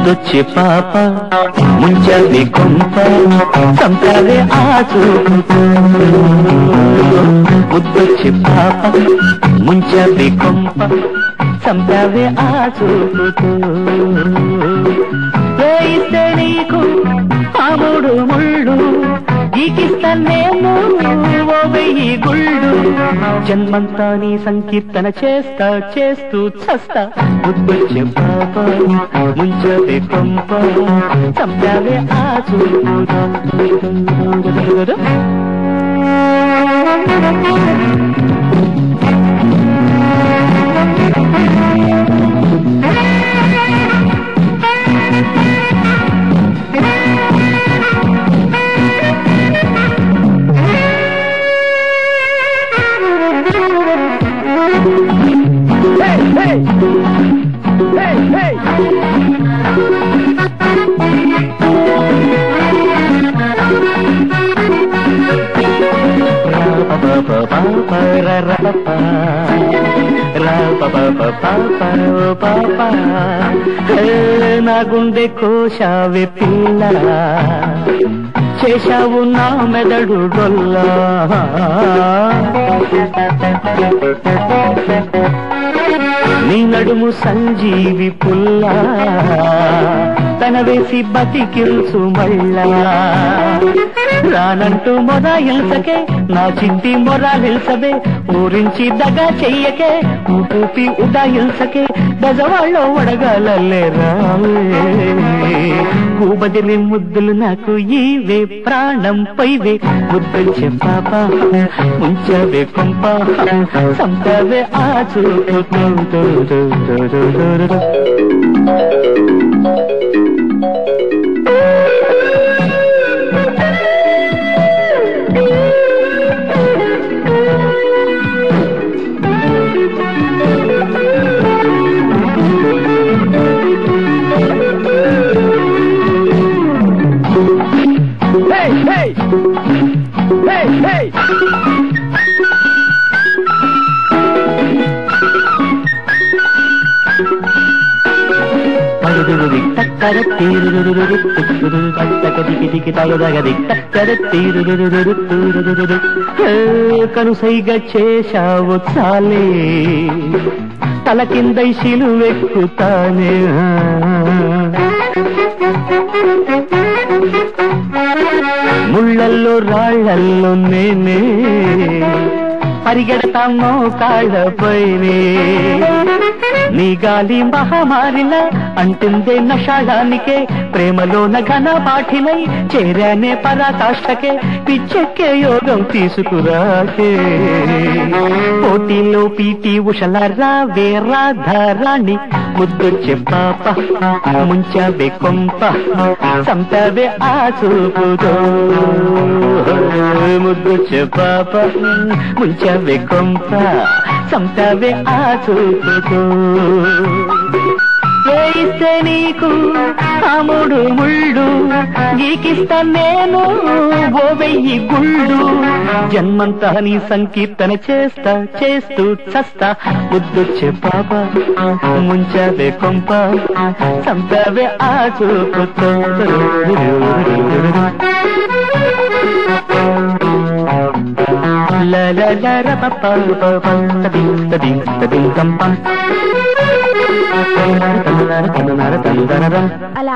ముద్దొచ్చే పాప ముంచవి కొంప సంతావే ఆ చూపుతో ముద్దొచ్చే పాప ముంచవి కొంప సంతావే ఆ చూపుతో వేయిస్తే నీకు ఆ మూడు ముళ్ళు గీకిస్తా నేను ఓ వెయ్యి గుళ్ళు జన్మంతా నీ సంకీర్తన చేస్తా చేస్తూ చస్తా ముద్దొచ్చే పాప ముంచవే కొంప చంపావే ఆ చూపుతో నా గుండె కోశావే పిల్ల చేశావు నా మెదడు డొల్లా నీ నడుము సంజీవి పుల్లా తన వేసి బతికిల్సు మళ్ళా రానంటూ మొరాయిల్సకే నా చింటి మొరాలిల్సబే ఊరించి దగా చెయ్యకే ఊపి ఉడాయిల్సకే గజవాళ్ళో వడగాలల్లే రావే కూబదిలి ముద్దులు నాకు ఈవే ప్రాణం పైవే ముద్దుల్చే పాప ముంచవే కొంప సంపవే ఆ చూపుతో Hey, hey! Hey, hey! పరుదురుది టక్కర తీరురురురు తుక్కురు టక్క దికి దికి తగదగది టక్కర తీరురురురు తూరురురు కనుసైగ చేశావు చాలే తల కింద శిలువెక్కుతానే ముళ్ళల్లో రాళ్ళల్లో నేనే పరిగెడతామో కాళ్ళపైనే నీ గాలి మహమారిలా అంటుందే నషాళానికే ప్రేమలోన ఘన పాఠినై చేరానే పరాకాష్ఠకే పిచ్చెక్కే యోగం తీసుకురాకే పోటీలో పీటి ఉషల రావే రాధారాణి ముద్దొచ్చే పాప ముంచవే కొంప సంతవే ఆ చూపుతో ముద్దొచ్చే పాప ముంచవే కొంప సంతవే ఆ చూపుతో వేయిస్తే నీకు ఆ మూడు ముళ్ళు గీకిస్తా నేను ఓ వెయ్యి గుళ్ళు జన్మంతా నీ సంకీర్తన చేస్తా చేస్తూ చస్తా ముద్దొచ్చే పాప ముంచవే కొంప సంపవే ఆ చూపుతో la la la ra pa pa pa pa ta ding ta ding ta ding tam pam అలా